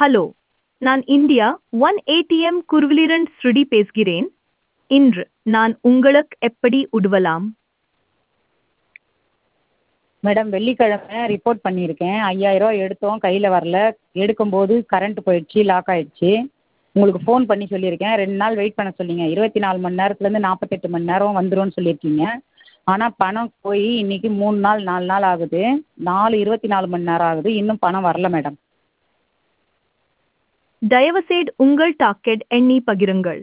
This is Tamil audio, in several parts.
ஹலோ நான் இந்தியா ஒன் ஏடிஎம் குருவிலிரண்ட் ஸ்ருடி பேசுகிறேன் இன்று நான் உங்களுக்கு எப்படி உதவலாம் மேடம் வெள்ளிக்கிழமை ரிப்போர்ட் பண்ணியிருக்கேன் ஐயாயிரரூவா எடுத்தோம் கையில் வரல எடுக்கும்போது கரண்ட் போயிடுச்சு லாக் ஆயிடுச்சு உங்களுக்கு ஃபோன் பண்ணி சொல்லியிருக்கேன் ரெண்டு நாள் வெயிட் பண்ண சொன்னீங்க இருபத்தி நாலு மணி நேரத்துலேருந்து நாற்பத்தெட்டு மணி நேரம் வந்துரும்னு சொல்லியிருக்கீங்க ஆனால் பணம் போய் இன்னைக்கு மூணு நாள் நாலு நாள் ஆகுது நாலு இருபத்தி நாலு மணி நேரம் ஆகுது இன்னும் பணம் வரல மேடம் தயவுசெய்து உங்கள் டாக்கெட் எண்ணி பகிருங்கள்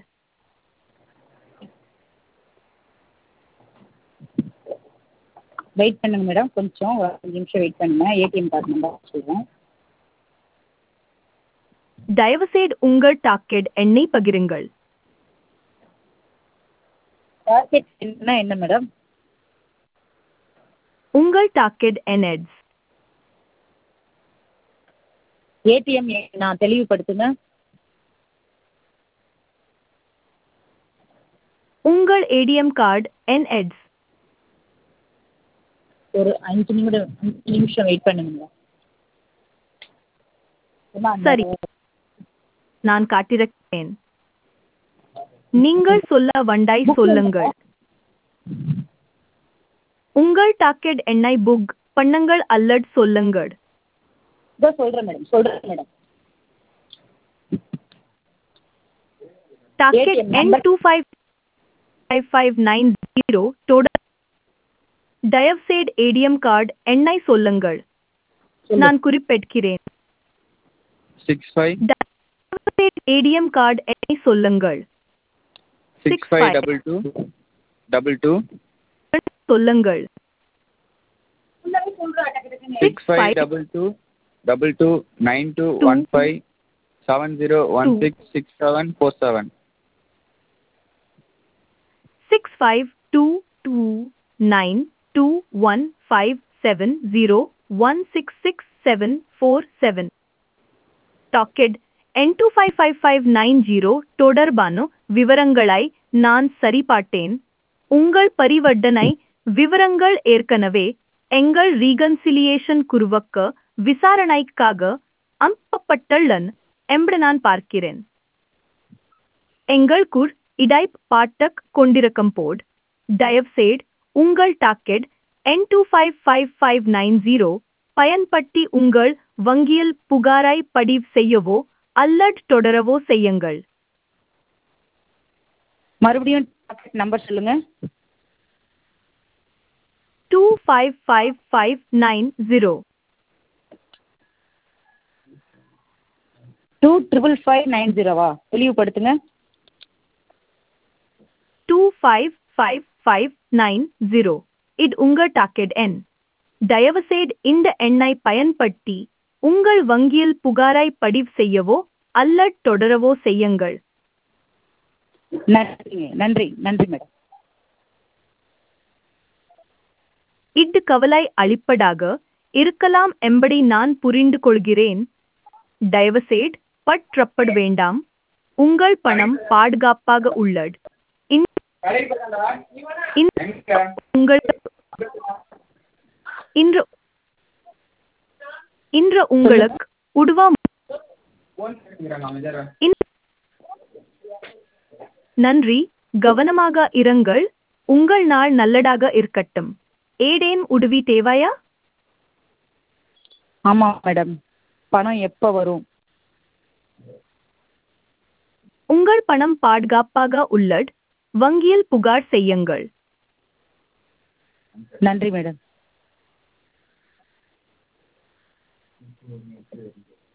வெயிட் பண்ணுங்க மேடம் கொஞ்சம் ஒரு அஞ்சு நிமிஷம் வெயிட் பண்ணுங்கள் ஏடிஎம் கார்டு நம்பர் சொல்கிறேன் தயவுசெய்து உங்கள் டாக்கெட் எண்ணை பகிருங்கள் டார்கெட் என்ன என்ன மேடம் உங்கள் டாக்கெட் என்எட்ஸ் ஏடிஎம் நான் தெளிவுபடுத்துங்க உங்கள் ஏடிஎம் கார்டு என்எட்ஸ் ஒரு அஞ்சு நிமிடம் அஞ்சு நிமிஷம் வெயிட் பண்ணுங்க மேடம் ஏம்மா, அந்த- சரி. நான் காட்டிருக்கிறேன் நீங்கள் சொல்ல வண்டாய் சொல்லுங்கள் உங்கள் டாக்கெட் எண்ணை புக் பண்ணுங்கள் அல்லது சொல்லுங்கள் இதோ சொல்கிறேன் மேடம் சொல்கிறேன் மேடம் டாக்கெட் ATM என் number. Two five five five nine zero தொடர் தயவுசெய்து ஏடிஎம் கார்டு எண்ணை சொல்லுங்கள் சொல்லு. நான் குறிப்பிடுகிறேன் சிக்ஸ் ஃபைவ் தயவுசெய்து ஏடிஎம் கார்டு எண்ணை சொல்லுங்கள் six five double two double two சொல்லுங்கள் six five double two double two nine two one five seven zero one Two. Six six seven four seven six five two two nine two one five seven zero one six six seven four seven docket என் two five five five nine zero தொடர்பான விவரங்களை நான் சரிபார்த்தேன் உங்கள் பரிவர்த்தனை விவரங்கள் ஏற்கனவே எங்கள் ரீகன்சிலியேஷன் குருவுக்கு விசாரணைக்காக அனுப்பப்பட்டுள்ளன என்று நான் பார்க்கிறேன் எங்கள் குர் இடைப் பாட்டக் கொண்டிருக்கும் போட் தயவுசெய்து உங்கள் டாக்கெட் என் two five five five nine zero பயன்படுத்தி உங்கள் வங்கியில் புகாரை பதிவு செய்யவோ அல்லது தொடரவோ செய்யுங்கள் மறுபடியும் டார்கெட் நம்பர் சொல்லுங்க two five five five nine zero two triple five nine ஜீரோவா தெளிவுபடுத்துங்க two five five five nine zero இது உங்கள் டாக்கெட் எண் தயவுசெய்து இந்த எண்ணை பயன்படுத்தி உங்கள் வங்கியில் புகாரை பதிவு செய்யவோ அல்லது தொடரவோ செய்யுங்கள் நன்றிங்க நன்றி நன்றி மேடம் இது கவலை அளிப்பதாக இருக்கலாம் என்பதை நான் புரிந்து கொள்கிறேன் தயவுசெய்து பற்றப்பட வேண்டாம் உங்கள் பணம் பாதுகாப்பாக உள்ளது இந்த- இந்த உங்கள் இன்று இன்று உங்களுக்கு உடுவா இந்த- நன்றி கவனமாக இருங்கள் உங்கள் நாள் நல்லதாக இருக்கட்டும் ஏடேன் உதவி தேவையா ஆமாம் மேடம் பணம் எப்போ வரும் உங்கள் பணம் பாதுகாப்பாக உள்ளது வங்கியில் புகார் செய்யுங்கள் நன்றி மேடம்